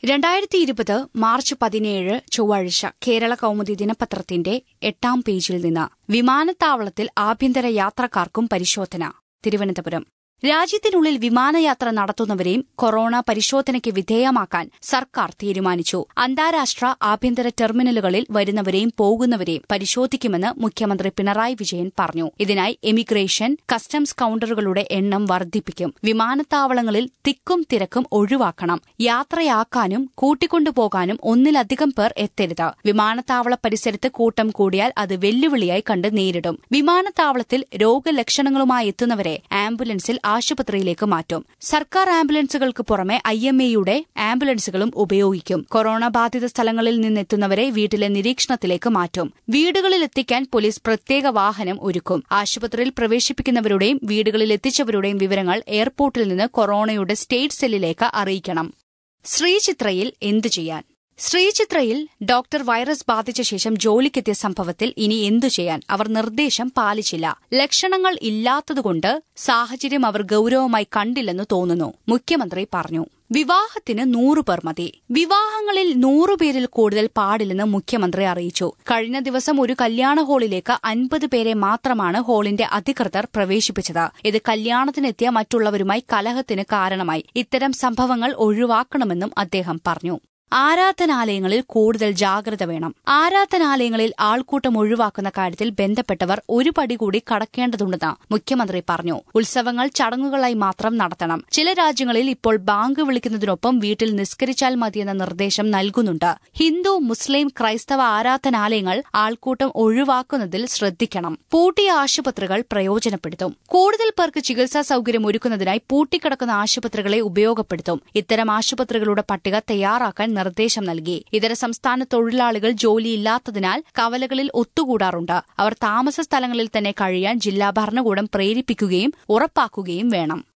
രണ്ടായിരത്തി ഇരുപത് മാർച്ച് പതിനേഴ് ചൊവ്വാഴ്ച കേരള കൌമുദി ദിനപത്രത്തിന്റെ എട്ടാം പേജിൽ നിന്ന് വിമാനത്താവളത്തിൽ ആഭ്യന്തര യാത്രക്കാർക്കും പരിശോധന തിരുവനന്തപുരം രാജ്യത്തിനുള്ളിൽ വിമാനയാത്ര നടത്തുന്നവരെയും കൊറോണ പരിശോധനയ്ക്ക് വിധേയമാക്കാൻ സർക്കാർ തീരുമാനിച്ചു അന്താരാഷ്ട്ര ആഭ്യന്തര ടെർമിനലുകളിൽ വരുന്നവരെയും പോകുന്നവരെയും പരിശോധിക്കുമെന്ന് മുഖ്യമന്ത്രി പിണറായി വിജയൻ പറഞ്ഞു ഇതിനായി എമിഗ്രേഷൻ കസ്റ്റംസ് കൌണ്ടറുകളുടെ എണ്ണം വർദ്ധിപ്പിക്കും വിമാനത്താവളങ്ങളിൽ തിക്കും തിരക്കും ഒഴിവാക്കണം യാത്രയാക്കാനും കൂട്ടിക്കൊണ്ടുപോകാനും ഒന്നിലധികം പേർ എത്തരുത് വിമാനത്താവള പരിസരത്ത് കൂട്ടം കൂടിയാൽ അത് വെല്ലുവിളിയായി കണ്ട് നേരിടും വിമാനത്താവളത്തിൽ രോഗലക്ഷണങ്ങളുമായി എത്തുന്നവരെ ആംബുലൻസിൽ ആശുപത്രിയിലേക്ക് മാറ്റും സർക്കാർ ആംബുലൻസുകൾക്ക് പുറമെ ഐ എം എയുടെ ആംബുലൻസുകളും ഉപയോഗിക്കും കൊറോണ ബാധിത സ്ഥലങ്ങളിൽ നിന്നെത്തുന്നവരെ വീട്ടിലെ നിരീക്ഷണത്തിലേക്ക് മാറ്റും വീടുകളിൽ എത്തിക്കാൻ പോലീസ് പ്രത്യേക വാഹനം ഒരുക്കും ആശുപത്രിയിൽ പ്രവേശിപ്പിക്കുന്നവരുടെയും വീടുകളിൽ എത്തിച്ചവരുടെയും വിവരങ്ങൾ എയർപോർട്ടിൽ നിന്ന് കൊറോണയുടെ സ്റ്റേറ്റ് സെല്ലിലേക്ക് അറിയിക്കണം ശ്രീചിത്രയിൽ എന്തു ചെയ്യാൻ ശ്രീചിത്രയിൽ ഡോക്ടർ വൈറസ് ബാധിച്ച ശേഷം ജോലിക്കെത്തിയ സംഭവത്തിൽ ഇനി എന്തു ചെയ്യാൻ അവർ നിർദ്ദേശം പാലിച്ചില്ല ലക്ഷണങ്ങൾ ഇല്ലാത്തതുകൊണ്ട് സാഹചര്യം അവർ ഗൌരവമായി കണ്ടില്ലെന്ന് തോന്നുന്നു മുഖ്യമന്ത്രി പറഞ്ഞു വിവാഹത്തിന് നൂറ് പേർ മതി വിവാഹങ്ങളിൽ നൂറുപേരിൽ കൂടുതൽ പാടില്ലെന്ന് മുഖ്യമന്ത്രി അറിയിച്ചു കഴിഞ്ഞ ദിവസം ഒരു കല്യാണ ഹാളിലേക്ക് അൻപത് പേരെ മാത്രമാണ് ഹാളിന്റെ അധികൃതർ പ്രവേശിപ്പിച്ചത് ഇത് കല്യാണത്തിനെത്തിയ മറ്റുള്ളവരുമായി കലഹത്തിന് കാരണമായി ഇത്തരം സംഭവങ്ങൾ ഒഴിവാക്കണമെന്നും അദ്ദേഹം പറഞ്ഞു ആരാധനാലയങ്ങളിൽ കൂടുതൽ ജാഗ്രത വേണം ആരാധനാലയങ്ങളിൽ ആൾക്കൂട്ടം ഒഴിവാക്കുന്ന കാര്യത്തിൽ ബന്ധപ്പെട്ടവർ ഒരു പടി കൂടി കടക്കേണ്ടതുണ്ടെന്ന് മുഖ്യമന്ത്രി പറഞ്ഞു ഉത്സവങ്ങൾ ചടങ്ങുകളായി മാത്രം നടത്തണം ചില രാജ്യങ്ങളിൽ ഇപ്പോൾ ബാങ്ക് വിളിക്കുന്നതിനൊപ്പം വീട്ടിൽ നിസ്കരിച്ചാൽ മതിയെന്ന നിർദ്ദേശം നൽകുന്നുണ്ട് ഹിന്ദു മുസ്ലിം ക്രൈസ്തവ ആരാധനാലയങ്ങൾ ആൾക്കൂട്ടം ഒഴിവാക്കുന്നതിൽ ശ്രദ്ധിക്കണം പൂട്ടിയ ആശുപത്രികൾ പ്രയോജനപ്പെടുത്തും കൂടുതൽ പേർക്ക് ചികിത്സാ സൌകര്യം ഒരുക്കുന്നതിനായി പൂട്ടിക്കിടക്കുന്ന ആശുപത്രികളെ ഉപയോഗപ്പെടുത്തും ഇത്തരം ആശുപത്രികളുടെ പട്ടിക തയ്യാറാക്കാൻ നിർദ്ദേശം നൽകി ഇതര സംസ്ഥാന തൊഴിലാളികൾ ജോലിയില്ലാത്തതിനാൽ കവലകളിൽ ഒത്തുകൂടാറുണ്ട് അവർ താമസ സ്ഥലങ്ങളിൽ തന്നെ കഴിയാൻ ജില്ലാ ഭരണകൂടം പ്രേരിപ്പിക്കുകയും ഉറപ്പാക്കുകയും വേണം